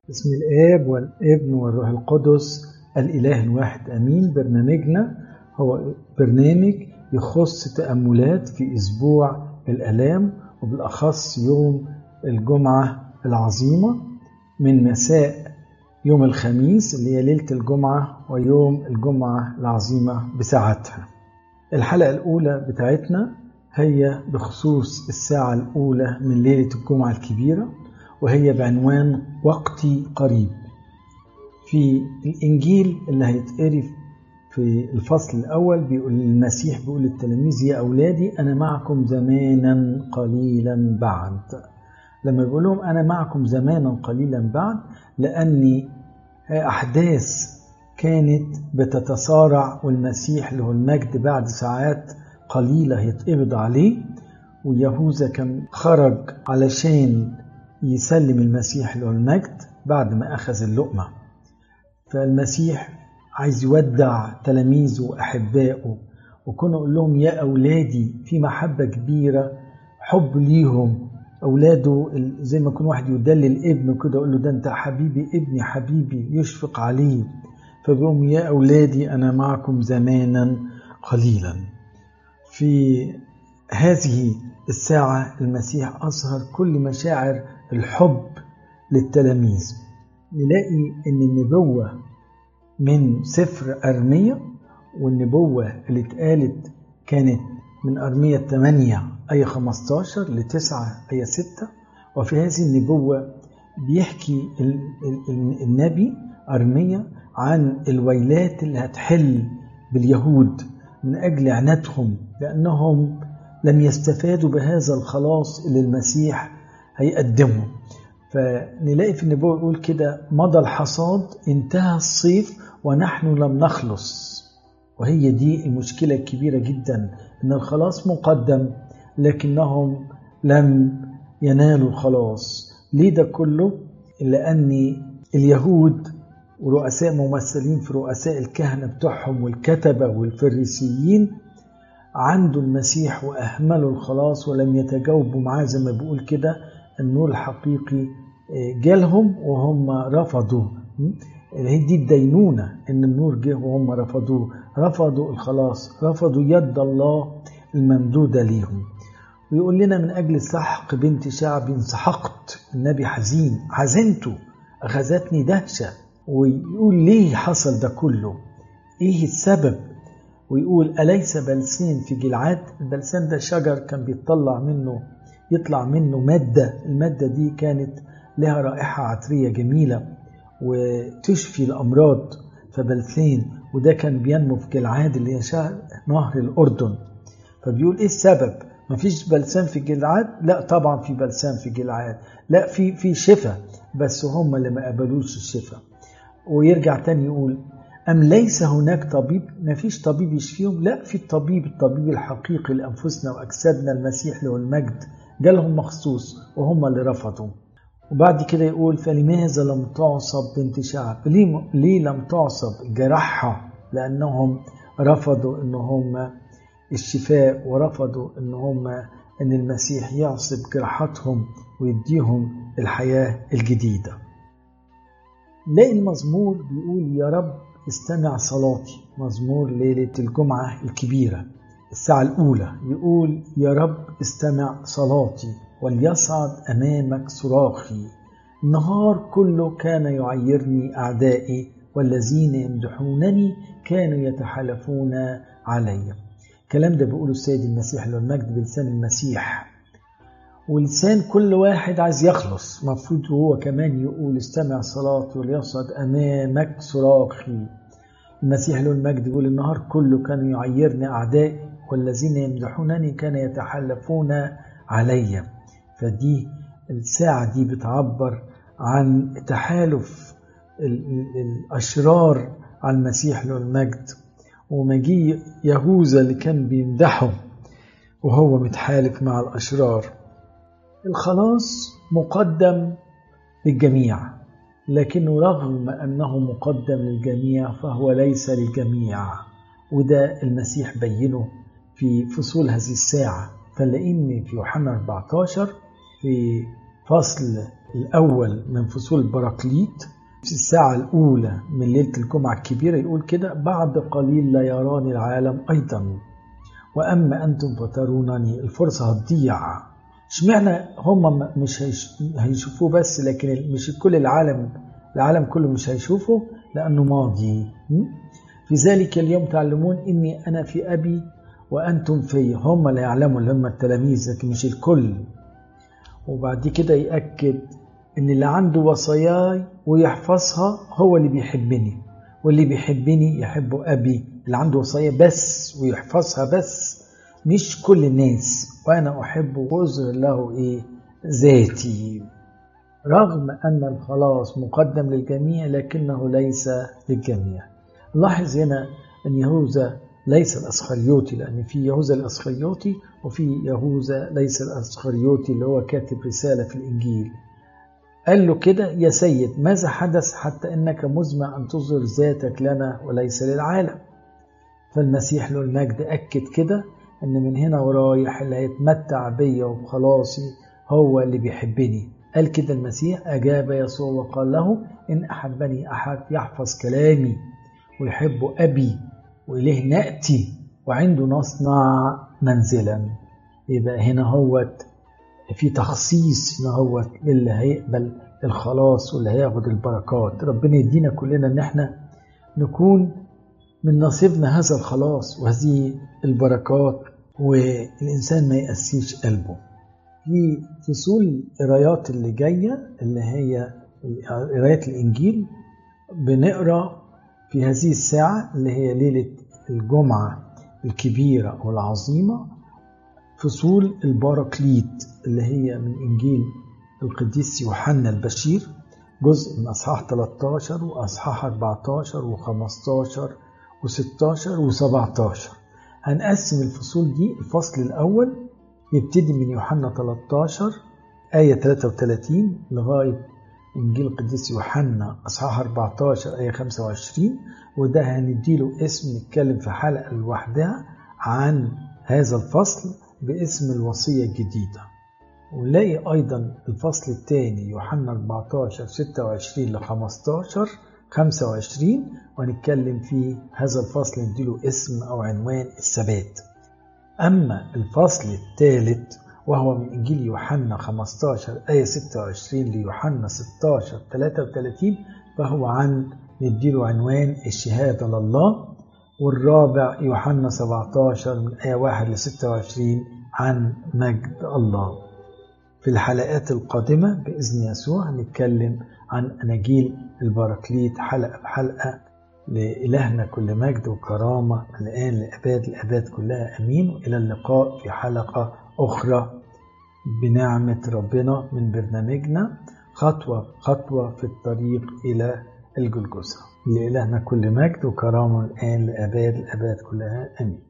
بسم الآب والابن والروح القدس الإله الواحد أمين برنامجنا هو برنامج يخص تأملات في أسبوع الآلام وبالأخص يوم الجمعة العظيمة من مساء يوم الخميس اللي هي ليلة الجمعة ويوم الجمعة العظيمة بساعتها الحلقة الأولى بتاعتنا هي بخصوص الساعة الأولى من ليلة الجمعة الكبيرة وهي بعنوان وقتي قريب في الإنجيل اللي هيتقري في الفصل الأول بيقول المسيح بيقول للتلاميذ يا أولادي أنا معكم زمانا قليلا بعد لما بيقول لهم أنا معكم زمانا قليلا بعد لأني أحداث كانت بتتصارع والمسيح له المجد بعد ساعات قليلة هيتقبض عليه ويهوذا كان خرج علشان يسلم المسيح له المجد بعد ما أخذ اللقمة فالمسيح عايز يودع تلاميذه وأحبائه وكنا أقول لهم يا أولادي في محبة كبيرة حب ليهم أولاده زي ما يكون واحد يدلل ابنه كده يقول له ده أنت حبيبي ابني حبيبي يشفق عليه فبيقوم يا أولادي أنا معكم زمانا قليلا في هذه الساعة المسيح أظهر كل مشاعر الحب للتلاميذ نلاقي ان النبوة من سفر أرمية والنبوة اللي اتقالت كانت من أرمية 8 آية 15 ل 9 آية 6 وفي هذه النبوة بيحكي النبي أرمية عن الويلات اللي هتحل باليهود من أجل عنادهم لأنهم لم يستفادوا بهذا الخلاص اللي المسيح هيقدمه فنلاقي في النبوة يقول كده مضى الحصاد انتهى الصيف ونحن لم نخلص وهي دي المشكلة الكبيرة جدا ان الخلاص مقدم لكنهم لم ينالوا الخلاص ليه ده كله لأن اليهود ورؤساء ممثلين في رؤساء الكهنة بتوعهم والكتبة والفريسيين عندوا المسيح وأهملوا الخلاص ولم يتجاوبوا معاه زي ما بيقول كده النور الحقيقي جالهم وهم رفضوا هي دي الدينونة إن النور جه وهم رفضوه رفضوا الخلاص رفضوا يد الله الممدودة ليهم ويقول لنا من أجل سحق بنت شعبي سحقت النبي حزين حزنته أخذتني دهشة ويقول ليه حصل ده كله إيه السبب ويقول أليس بلسين في جلعاد البلسان ده شجر كان بيطلع منه يطلع منه مادة المادة دي كانت لها رائحة عطرية جميلة وتشفي الأمراض فبلسين وده كان بينمو في جلعاد اللي هي نهر الأردن فبيقول إيه السبب؟ مفيش بلسان في جلعاد؟ لا طبعا في بلسان في جلعاد لا في في شفاء بس هم اللي ما قبلوش الشفاء ويرجع تاني يقول أم ليس هناك طبيب؟ ما فيش طبيب يشفيهم؟ لا في الطبيب الطبيب الحقيقي لأنفسنا وأجسادنا المسيح له المجد جالهم مخصوص وهم اللي رفضوا وبعد كده يقول فلماذا لم تعصب بنت شعب ليه, ليه لم تعصب جرحها لأنهم رفضوا إن هم الشفاء ورفضوا إن هم إن المسيح يعصب جرحاتهم ويديهم الحياة الجديدة نلاقي المزمور بيقول يا رب استمع صلاتي مزمور ليلة الجمعة الكبيرة الساعة الأولى يقول يا رب استمع صلاتي وليصعد أمامك صراخي النهار كله كان يعيرني أعدائي والذين يمدحونني كانوا يتحالفون علي الكلام ده بيقوله السيد المسيح له المجد بلسان المسيح ولسان كل واحد عايز يخلص مفروض هو كمان يقول استمع صلاتي وليصعد أمامك صراخي المسيح له المجد بيقول النهار كله كان يعيرني أعدائي والذين يمدحونني كان يتحلفون علي فدي الساعة دي بتعبر عن تحالف الأشرار على المسيح له المجد ومجيء يهوذا اللي كان بيمدحه وهو متحالف مع الأشرار الخلاص مقدم للجميع لكنه رغم أنه مقدم للجميع فهو ليس للجميع وده المسيح بينه في فصول هذه الساعة فنلاقيه في يوحنا 14 في فصل الأول من فصول البراكليت في الساعة الأولى من ليلة الجمعة الكبيرة يقول كده بعد قليل لا يراني العالم أيضا وأما أنتم فترونني الفرصة هتضيع اشمعنى هم مش هيشوفوه بس لكن مش كل العالم العالم كله مش هيشوفه لأنه ماضي في ذلك اليوم تعلمون إني أنا في أبي وأنتم في هم اللي يعلموا اللي هم التلاميذ لكن مش الكل وبعد كده يأكد إن اللي عنده وصاياي ويحفظها هو اللي بيحبني واللي بيحبني يحب أبي اللي عنده وصايا بس ويحفظها بس مش كل الناس وأنا أحبه وأظهر له إيه ذاتي رغم أن الخلاص مقدم للجميع لكنه ليس للجميع لاحظ هنا أن يهوذا ليس الأسخريوطي لأن في يهوذا الأسخريوطي وفي يهوذا ليس الأسخريوطي اللي هو كاتب رسالة في الإنجيل قال له كده يا سيد ماذا حدث حتى إنك مزمع أن تظهر ذاتك لنا وليس للعالم فالمسيح له المجد أكد كده أن من هنا ورايح اللي هيتمتع بيا وبخلاصي هو اللي بيحبني قال كده المسيح أجاب يسوع وقال له إن أحبني أحد يحفظ كلامي ويحب أبي وإليه نأتي وعنده نصنع منزلا يبقى هنا هوت في تخصيص هنا هوت للي هيقبل الخلاص واللي هياخد البركات ربنا يدينا كلنا ان احنا نكون من نصيبنا هذا الخلاص وهذه البركات والإنسان ما يأسيش قلبه في فصول القرايات اللي جاية اللي هي قراية الإنجيل بنقرأ في هذه الساعة اللي هي ليلة الجمعة الكبيرة والعظيمة فصول الباراكليت اللي هي من إنجيل القديس يوحنا البشير جزء من أصحاح 13 وأصحاح 14 و15 و16 و17 هنقسم الفصول دي الفصل الأول يبتدي من يوحنا 13 آية 33 لغاية إنجيل القديس يوحنا أصحاح 14 آية 25 وده هنديله اسم نتكلم في حلقة لوحدها عن هذا الفصل باسم الوصية الجديدة ونلاقي أيضا الفصل الثاني يوحنا 14 26 ل 15 25 وهنتكلم في هذا الفصل نديله اسم أو عنوان الثبات أما الفصل الثالث وهو من إنجيل يوحنا 15 آية 26 ليوحنا 16 33 فهو عن نديله عنوان الشهادة لله والرابع يوحنا 17 من آية 1 ل 26 عن مجد الله في الحلقات القادمة بإذن يسوع هنتكلم عن أناجيل البراكليت حلقة بحلقة لإلهنا كل مجد وكرامة الآن لأباد الأباد كلها أمين وإلى اللقاء في حلقة أخرى بنعمة ربنا من برنامجنا خطوة خطوة في الطريق إلى الجلجسة لإلهنا كل مجد وكرامة الآن لأباد الأباد كلها أمين